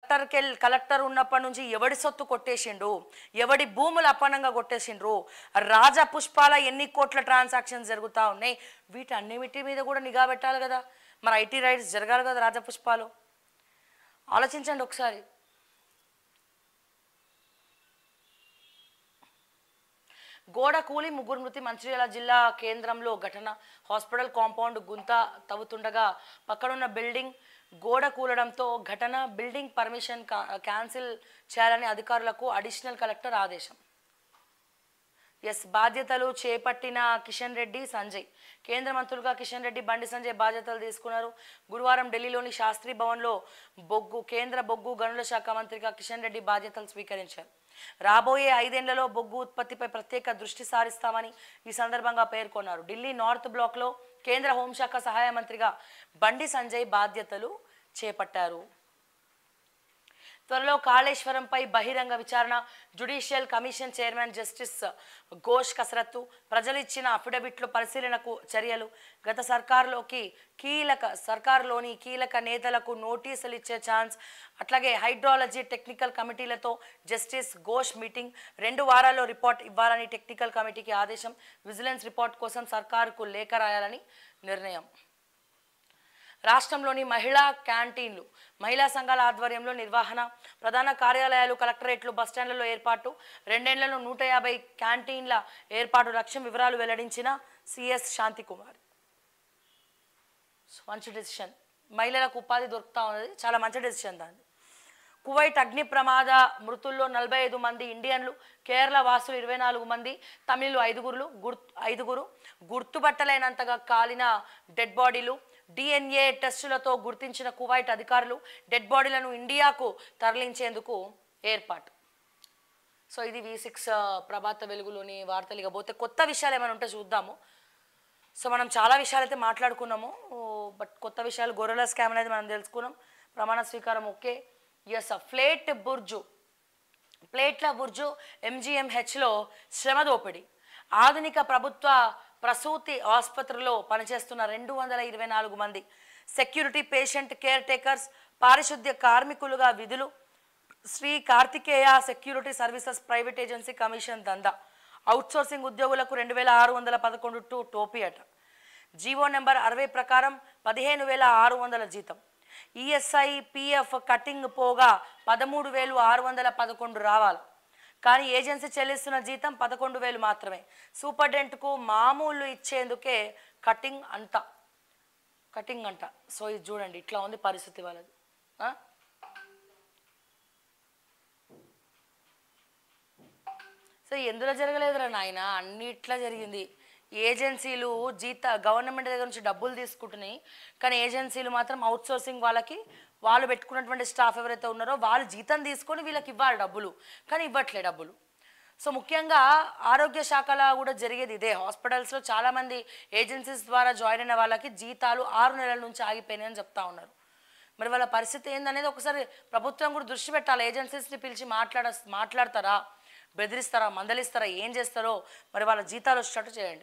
కలెక్టర్కి కలెక్టర్ ఉన్నప్పటి నుంచి ఎవడి సొత్తు కొట్టేసిండు ఎవడి భూములు అప్పనంగా కొట్టేసిండ్రు రాజ పుష్పాల ఎన్ని కోట్ల ట్రాన్సాక్షన్స్ జరుగుతూ ఉన్నాయి వీటన్నిటి మీద కూడా నిఘా పెట్టాలి కదా మరి ఐటీ రైట్స్ జరగాలి కదా రాజపుష్పాలు ఆలోచించండి ఒకసారి గోడ కూలి ముగ్గురు మృతి మంచిర్యాల జిల్లా కేంద్రంలో ఘటన హాస్పిటల్ కాంపౌండ్ గుంత తవ్వుతుండగా పక్కనున్న బిల్డింగ్ గోడ కూలడంతో ఘటన బిల్డింగ్ పర్మిషన్ కా- క్యాన్సిల్ చేయాలని అధికారులకు అడిషనల్ కలెక్టర్ ఆదేశం ఎస్ బాధ్యతలు చేపట్టిన కిషన్ రెడ్డి సంజయ్ కేంద్ర మంత్రులుగా కిషన్ రెడ్డి బండి సంజయ్ బాధ్యతలు తీసుకున్నారు గురువారం ఢిల్లీలోని శాస్త్రి భవన్లో బొగ్గు కేంద్ర బొగ్గు గనుల శాఖ మంత్రిగా కిషన్ రెడ్డి బాధ్యతలు స్వీకరించారు రాబోయే ఐదేళ్లలో బొగ్గు ఉత్పత్తిపై ప్రత్యేక దృష్టి సారిస్తామని ఈ సందర్భంగా పేర్కొన్నారు ఢిల్లీ నార్త్ బ్లాక్లో కేంద్ర హోంశాఖ సహాయ మంత్రిగా బండి సంజయ్ బాధ్యతలు చేపట్టారు త్వరలో కాళేశ్వరంపై బహిరంగ విచారణ judicial commission chairman justice Ghosh కసరత్తు ప్రజలు ఇచ్చిన అఫిడవిట్లు పరిశీలనకు చర్యలు గత సర్కారులోకి కీలక సర్కారులోని కీలక నేతలకు నోటీసులు ఇచ్చే ఛాన్స్ అట్లాగే హైడ్రాలజీ టెక్నికల్ కమిటీలతో జస్టిస్ ఘోష్ మీటింగ్ రెండు వారాల్లో రిపోర్ట్ ఇవ్వాలని టెక్నికల్ కమిటీకి ఆదేశం విజిలెన్స్ రిపోర్ట్ కోసం సర్కారుకు లేఖ రాయాలని నిర్ణయం రాష్ట్రంలోని మహిళా క్యాంటీన్లు మహిళా సంఘాల ఆధ్వర్యంలో నిర్వహణ ప్రధాన కార్యాలయాలు కలెక్టరేట్లు బస్టాండ్లలో ఏర్పాటు రెండేళ్లలో నూట యాభై క్యాంటీన్ల ఏర్పాటు లక్ష్యం వివరాలు వెల్లడించిన సిఎస్ శాంతికుమార్ సో మంచి డెసిషన్ మహిళలకు ఉపాధి దొరుకుతా ఉన్నది చాలా మంచి డెసిషన్ దాన్ని కువైట్ అగ్ని ప్రమాద మృతుల్లో నలభై ఐదు మంది ఇండియన్లు కేరళ వాసులు ఇరవై నాలుగు మంది తమిళులు ఐదుగురులు గుర్తు ఐదుగురు గుర్తుపట్టలేనంతగా కాలిన డెడ్ బాడీలు డిఎన్ఏ టెస్టులతో గుర్తించిన కువైట్ అధికారులు డెడ్ బాడీలను ఇండియాకు తరలించేందుకు ఏర్పాటు సో ఇది వి సిక్స్ ప్రభాత వెలుగులోని వార్తలు ఇకపోతే కొత్త విషయాలు ఏమైనా ఉంటే చూద్దాము సో మనం చాలా విషయాలు అయితే మాట్లాడుకున్నాము బట్ కొత్త విషయాలు గొర్రెల స్కామ్ అనేది మనం తెలుసుకున్నాం ప్రమాణ స్వీకారం ఓకే ఎస్ ఫ్లేట్ బుర్జు ప్లేట్ల బుర్జు ఎంజీఎంహెచ్లో శ్రమ దోపిడీ ఆధునిక ప్రభుత్వ ప్రసూతి ఆసుపత్రిలో పనిచేస్తున్న రెండు వందల ఇరవై నాలుగు మంది సెక్యూరిటీ పేషెంట్ కేర్ టేకర్స్ పారిశుద్ధ్య కార్మికులుగా విధులు Shri Karthikeya security services private agency commission దందా అవుట్సోర్సింగ్ ఉద్యోగులకు రెండు వేల ఆరు వందల పదకొండు టు టోపీ అట జీవో నెంబర్ అరవై ప్రకారం పదిహేను వేల ఆరు వందల జీతం ఈఎస్ఐ పిఎఫ్ కటింగ్ పోగా పదమూడు వేలు ఆరు వందల పదకొండు రావాలి కానీ ఏజెన్సీ చెల్లిస్తున్న జీతం పదకొండు వేలు మాత్రమే సూపర్డెంట్కు మామూలు ఇచ్చేందుకే కటింగ్ అంట కటింగ్ అంట సో ఇది చూడండి ఇట్లా ఉంది పరిస్థితి వాళ్ళది ఆ? సో ఎందులో జరగలేదురా నాయన అన్నిట్లా జరిగింది ఏజెన్సీలు జీత గవర్నమెంట్ దగ్గర నుంచి డబ్బులు తీసుకుంటున్నాయి కానీ ఏజెన్సీలు మాత్రం అవుట్ సోర్సింగ్ వాళ్ళకి వాళ్ళు పెట్టుకున్నటువంటి స్టాఫ్ ఎవరైతే ఉన్నారో వాళ్ళు జీతం తీసుకొని వీళ్ళకి ఇవ్వాలి డబ్బులు కానీ ఇవ్వట్లే డబ్బులు సో ముఖ్యంగా ఆరోగ్య శాఖలో కూడా జరిగేది ఇదే హాస్పిటల్స్లో చాలామంది ఏజెన్సీస్ ద్వారా జాయిన్ అయిన వాళ్ళకి జీతాలు ఆరు నెలల నుంచి ఆగిపోయినాయని చెప్తా ఉన్నారు మరి వాళ్ళ పరిస్థితి ఏందనేది ఒకసారి ప్రభుత్వం కూడా దృష్టి పెట్టాలి ఏజెన్సీస్ని పిలిచి మాట్లాడ మాట్లాడతారా బెదిరిస్తారా మందలిస్తారా ఏం చేస్తారో మరి వాళ్ళ జీతాలు వచ్చేటట్టు చేయండి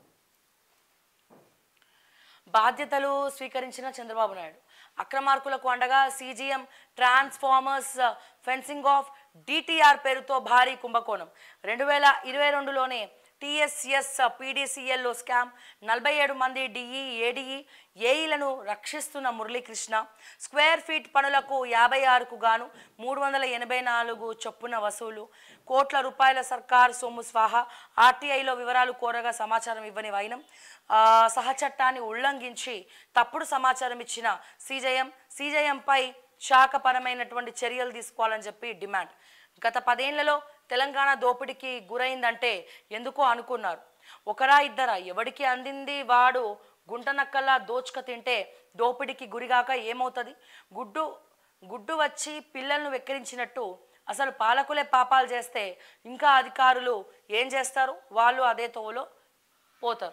బాధ్యతలు స్వీకరించిన చంద్రబాబు నాయుడు అక్రమార్కులకు అండగా CGM transformers fencing of DTR పేరుతో భారీ కుంభకోణం రెండు వేల ఇరవై రెండులోనే టీఎస్ఎస్ పీడీసీఎల్లో స్కామ్ నలభై ఏడు మంది డిఈ ఏడిఈ ఏఈలను రక్షిస్తున్న మురళీకృష్ణ స్క్వేర్ ఫీట్ పనులకు యాభై ఆరుకు గాను మూడు వందల ఎనభై నాలుగు చొప్పున వసూలు కోట్ల రూపాయల సర్కార్ సొమ్ము స్వాహ ఆర్టీఐలో వివరాలు కోరగా సమాచారం ఇవ్వని వైనం ఆ, సహచట్టాన్ని ఉల్లంఘించి తప్పుడు సమాచారం ఇచ్చిన సీజేఎం సీజేఎంపై శాఖపరమైనటువంటి చర్యలు తీసుకోవాలని చెప్పి డిమాండ్ గత పదేళ్లలో తెలంగాణ దోపిడీకి గురైందంటే ఎందుకో అనుకున్నారు ఒకరా ఇద్దరా ఎవడికి అందింది వాడు గుంటనక్కల్లా దోచుక తింటే దోపిడీకి గురిగాక ఏమవుతుంది గుడ్డు గుడ్డు వచ్చి పిల్లలను వెక్కిరించినట్టు అసలు పాలకులే పాపాలు చేస్తే ఇంకా అధికారులు ఏం చేస్తారు వాళ్ళు అదే తోవలో పోతారు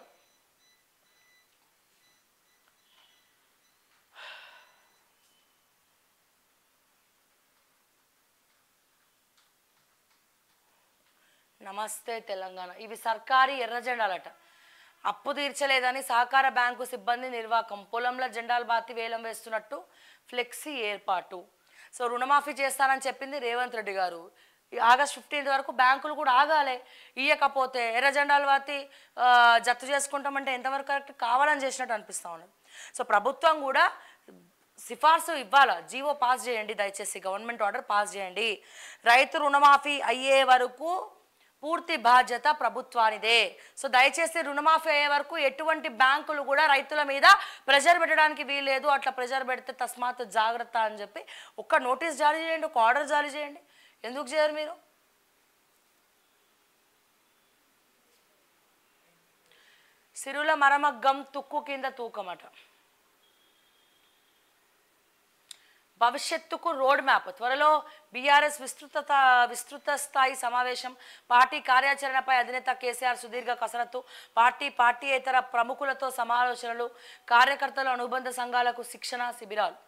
నమస్తే తెలంగాణ ఇవి సర్కారీ ఎర్ర జెండాలట అప్పు తీర్చలేదని సహకార బ్యాంకు సిబ్బంది నిర్వాకం పొలంలో జెండాలు బాతి వేలం వేస్తున్నట్టు ఫ్లెక్సీ ఏర్పాటు సో రుణమాఫీ చేస్తానని చెప్పింది రేవంత్ రెడ్డి గారు ఈ ఆగస్ట్ ఫిఫ్టీన్త్ వరకు బ్యాంకులు కూడా ఆగాలి ఇయ్యకపోతే ఎర్ర జెండాలు వాతి ఆ, జప్తు చేసుకుంటామంటే ఎంతవరకు కరెక్ట్ కావాలని చేసినట్టు అనిపిస్తా ఉన్నది సో ప్రభుత్వం కూడా సిఫార్సు ఇవ్వాలా జీవో పాస్ చేయండి దయచేసి గవర్నమెంట్ ఆర్డర్ పాస్ చేయండి రైతు రుణమాఫీ అయ్యే వరకు పూర్తి బాధ్యత ప్రభుత్వానిదే సో దయచేసి రుణమాఫీ అయ్యే వరకు ఎటువంటి బ్యాంకులు కూడా రైతుల మీద ప్రెషర్ పెట్టడానికి వీల్లేదు అట్లా ప్రెషర్ పెడితే తస్మాత్ జాగ్రత్త అని చెప్పి ఒక్క నోటీస్ జారీ చేయండి ఒక ఆర్డర్ జారీ చేయండి ఎందుకు చేయరు మీరు సిరుల మరమగ్గం తుక్కు కింద తూకమట భవిష్యత్తుకు రోడ్ మ్యాప్ త్వరలో బీఆర్ఎస్ విస్తృత విస్తృత స్థాయి సమావేశం పార్టీ కార్యాచరణపై అధినేత కేసీఆర్ సుదీర్ఘ కసరత్తు పార్టీ పార్టీయేతర ప్రముఖులతో సమాలోచనలు కార్యకర్తలు అనుబంధ సంఘాలకు శిక్షణ శిబిరాలు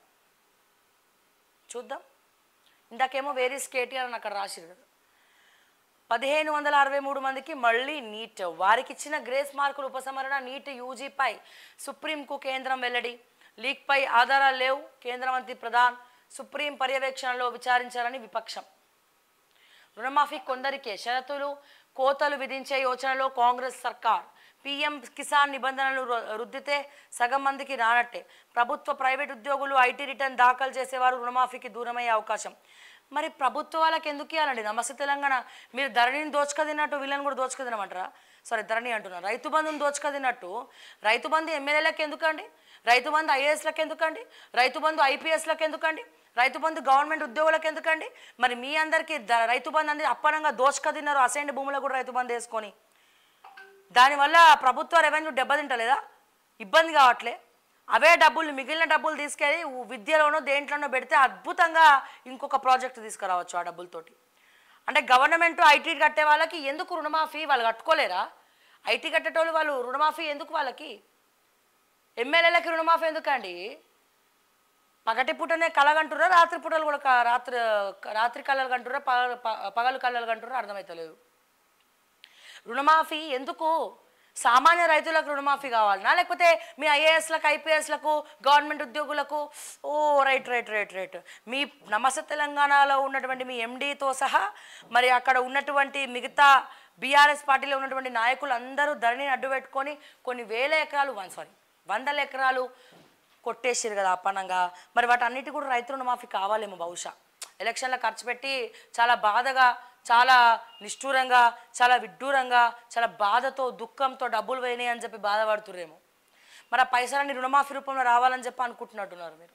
చూద్దాం ఇందాకేమో వేరీస్ కేటీఆర్ అని అక్కడ రాసిరు కదా పదిహేను వందల అరవై మూడు మందికి మళ్ళీ నీట్ వారికి ఇచ్చిన గ్రేస్ మార్కులు ఉపసంహరణ నీట్ యూజీపై సుప్రీంకు కేంద్రం వెల్లడి లీక్పై ఆధారాలు లేవు కేంద్ర మంత్రి ప్రధాన్ సుప్రీం పర్యవేక్షణలో విచారించాలని విపక్షం రుణమాఫీ కొందరికే షరతులు కోతలు విధించే యోచనలో కాంగ్రెస్ సర్కార్ పీఎం కిసాన్ నిబంధనలు రు- రుద్దితే సగం మందికి రానట్టే ప్రభుత్వ ప్రైవేట్ ఉద్యోగులు ఐటీ రిటర్న్ దాఖలు చేసేవారు రుణమాఫీకి దూరమయ్యే అవకాశం మరి ప్రభుత్వ వాళ్ళకి ఎందుకు ఇవ్వాలండి నమస్తే తెలంగాణ మీరు ధరణిని దోచుక తిన్నట్టు వీళ్ళని కూడా దోచుక తినమంటారా సారీ ధరణి అంటున్నారు రైతు బంధుని దోచుక తిన్నట్టు రైతు బంధు ఎమ్మెల్యేలకు ఎందుకండి రైతు బంధు ఐఏఎస్లకు ఎందుకండి రైతు బంధు ఐపీఎస్లకు ఎందుకండి రైతు బంధు గవర్నమెంట్ ఉద్యోగులకు ఎందుకండి మరి మీ అందరికీ ద- రైతు బంధు అనేది అప్పనంగా దోచుక తిన్నారు అసైన్డ్ భూములకు కూడా రైతు బంధు వేసుకొని దానివల్ల ప్రభుత్వ రెవెన్యూ దెబ్బతింటలేదా ఇబ్బంది కావట్లే అవే డబ్బులు మిగిలిన డబ్బులు తీసుకెళ్ళి ఉ- విద్యలోనో దేంట్లోనో పెడితే అద్భుతంగా ఇంకొక ప్రాజెక్ట్ తీసుకురావచ్చు ఆ డబ్బులతోటి అంటే గవర్నమెంట్ ఐటీ కట్టే వాళ్ళకి ఎందుకు రుణమాఫీ వాళ్ళు కట్టుకోలేరా ఐటీ కట్టేటోళ్ళు వాళ్ళు రుణమాఫీ ఎందుకు వాళ్ళకి ఎమ్మెల్యేలకి రుణమాఫీ ఎందుకండి పగటి పూటనే కలగంటుర్రా రాత్రి పూటలు కూడా క- రాత్రి రాత్రి కళలు కంటుర్రా పగలు ప- పగలు కళలు కంటుర్రా అర్థమవుతలేదు రుణమాఫీ ఎందుకు సామాన్య రైతులకు రుణమాఫీ కావాలనా లేకపోతే మీ ఐఏఎస్లకు ఐపీఎస్లకు గవర్నమెంట్ ఉద్యోగులకు oh right right right right మీ నమస్తే తెలంగాణలో ఉన్నటువంటి మీ ఎండీతో సహా మరి అక్కడ ఉన్నటువంటి మిగతా బీఆర్ఎస్ పార్టీలో ఉన్నటువంటి నాయకులు అందరూ ధరణిని అడ్డు పెట్టుకొని కొన్ని వేల ఎకరాలు వన్ సారీ వందల ఎకరాలు కొట్టేసారు కదా అప్పనంగా మరి వాటన్నిటి కూడా రైతు రుణమాఫీ కావాలేమో బహుశా ఎలక్షన్లో ఖర్చు పెట్టి చాలా బాధగా చాలా నిష్ఠూరంగా చాలా విడ్డూరంగా చాలా బాధతో దుఃఖంతో డబ్బులు పోయినాయి అని చెప్పి బాధపడుతుర్రేమో మరి ఆ పైసలన్నీ రుణమాఫీ రూపంలో రావాలని చెప్పి అనుకుంటున్నట్టున్నారు మీరు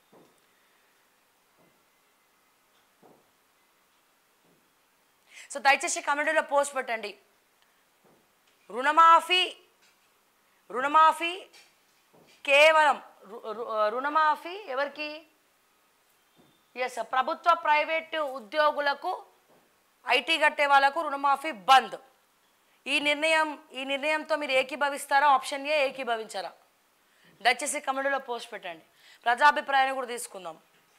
సో దయచేసి కమ్యూనిటీలో పోస్ట్ పెట్టండి రుణమాఫీ రుణమాఫీ కేవలం రు- రు- రుణమాఫీ ఎవరికి ఎస్ ప్రభుత్వ ప్రైవేటు ఉద్యోగులకు ఐటీ కట్టే వాళ్ళకు రుణమాఫీ బంద్ ఈ నిర్ణయం ఈ నిర్ణయంతో మీరు ఏకీభవిస్తారా ఆప్షన్ ఏ ఏకీభవించారా దయచేసి కమ్యూనిటీలో పోస్ట్ పెట్టండి ప్రజాభిప్రాయాన్ని కూడా తీసుకుందాం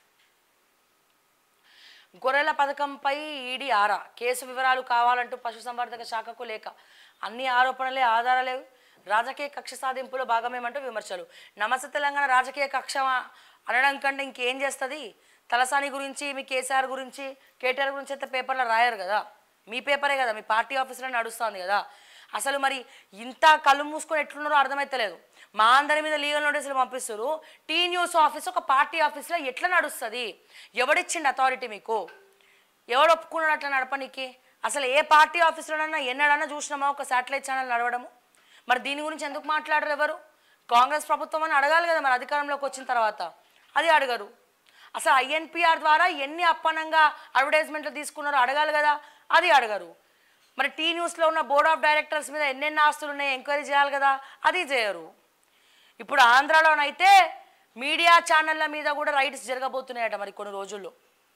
గొర్రెల పథకంపై ఈడీ ఆరా కేసు వివరాలు కావాలంటూ పశుసంవర్ధక శాఖకు లేక అన్ని ఆరోపణలే ఆధారాలేవు రాజకీయ కక్ష సాధింపులో భాగమేమంటూ విమర్శలు నమస్తే తెలంగాణ రాజకీయ కక్ష అనడం కంటే ఇంకేం చేస్తుంది తలసాని గురించి మీ కేసీఆర్ గురించి కేటీఆర్ గురించి అయితే పేపర్లో రాయరు కదా మీ పేపరే కదా మీ పార్టీ ఆఫీసులో నడుస్తుంది కదా అసలు మరి ఇంత కళ్ళు మూసుకొని ఎట్లున్నారో అర్థమైతలేదు మా అందరి మీద లీగల్ నోటీసులు పంపిస్తారు టీ న్యూస్ ఆఫీస్ ఒక పార్టీ ఆఫీస్లో ఎట్లా నడుస్తుంది ఎవడిచ్చిండు అథారిటీ మీకు ఎవడు ఒప్పుకున్నాడు అట్లా నడపనీకి అసలు ఏ పార్టీ ఆఫీసులోనన్నా ఎన్నడన్నా చూసినామా ఒక శాటిలైట్ ఛానల్ నడవడము మరి దీని గురించి ఎందుకు మాట్లాడరు ఎవరు కాంగ్రెస్ ప్రభుత్వం అని అడగాలి కదా మరి అధికారంలోకి వచ్చిన తర్వాత అది అడగరు అసలు ఐఎన్పిఆర్ ద్వారా ఎన్ని అప్పనంగా అడ్వర్టైజ్మెంట్లు తీసుకున్నారో అడగాలి కదా అది అడగరు మరి టీ న్యూస్లో ఉన్న బోర్డ్ ఆఫ్ డైరెక్టర్స్ మీద ఎన్నెన్ని ఆస్తులు ఉన్నాయి ఎంక్వైరీ చేయాలి కదా అది చేయరు ఇప్పుడు ఆంధ్రాలోనైతే మీడియా ఛానళ్ళ మీద కూడా రైట్స్ జరగబోతున్నాయట మరి కొన్ని రోజుల్లో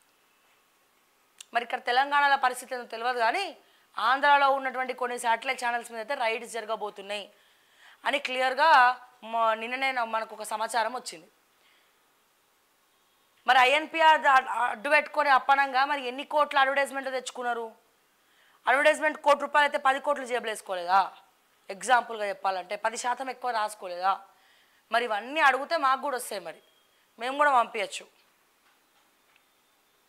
మరి ఇక్కడ తెలంగాణలో పరిస్థితి ఏందో తెలియదు కానీ ఆంధ్రాలో ఉన్నటువంటి కొన్ని శాటిలైట్ ఛానల్స్ మీద అయితే రైడ్స్ జరగబోతున్నాయి అని క్లియర్గా నిన్ననే నా- మనకు ఒక సమాచారం వచ్చింది మరి ఐఎన్పిఆర్ అడ్డు పెట్టుకొని అప్పనంగా మరి ఎన్ని కోట్ల అడ్వర్టైజ్మెంట్ తెచ్చుకున్నారు అడ్వర్టైజ్మెంట్ కోటి రూపాయలు అయితే పది కోట్లు జేబులు వేసుకోలేదా ఎగ్జాంపుల్గా చెప్పాలంటే పది శాతం ఎక్కువ రాసుకోలేదా మరి ఇవన్నీ అడిగితే మాకు కూడా వస్తాయి మరి మేము కూడా పంపించచ్చు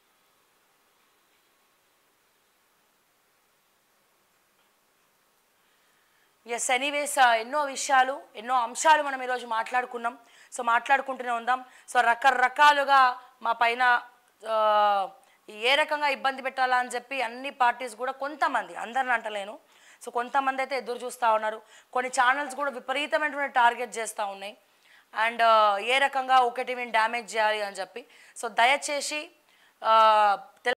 ఎస్ ఎనీవేస్ ఎన్నో విషయాలు ఎన్నో అంశాలు మనం ఈరోజు మాట్లాడుకున్నాం సో మాట్లాడుకుంటూనే ఉందాం సో రకరకాలుగా మా పైన ఆ, ఏ రకంగా ఇబ్బంది పెట్టాలా అని చెప్పి అన్ని పార్టీస్ కూడా కొంతమంది అందరిని అంటలేను సో కొంతమంది అయితే ఎదురు చూస్తూ ఉన్నారు కొన్ని ఛానల్స్ కూడా విపరీతమైనటువంటి టార్గెట్ చేస్తూ ఉన్నాయి అండ్ ఏ రకంగా ఒకటి మేము డ్యామేజ్ చేయాలి అని చెప్పి సో దయచేసి ఆ, తెల-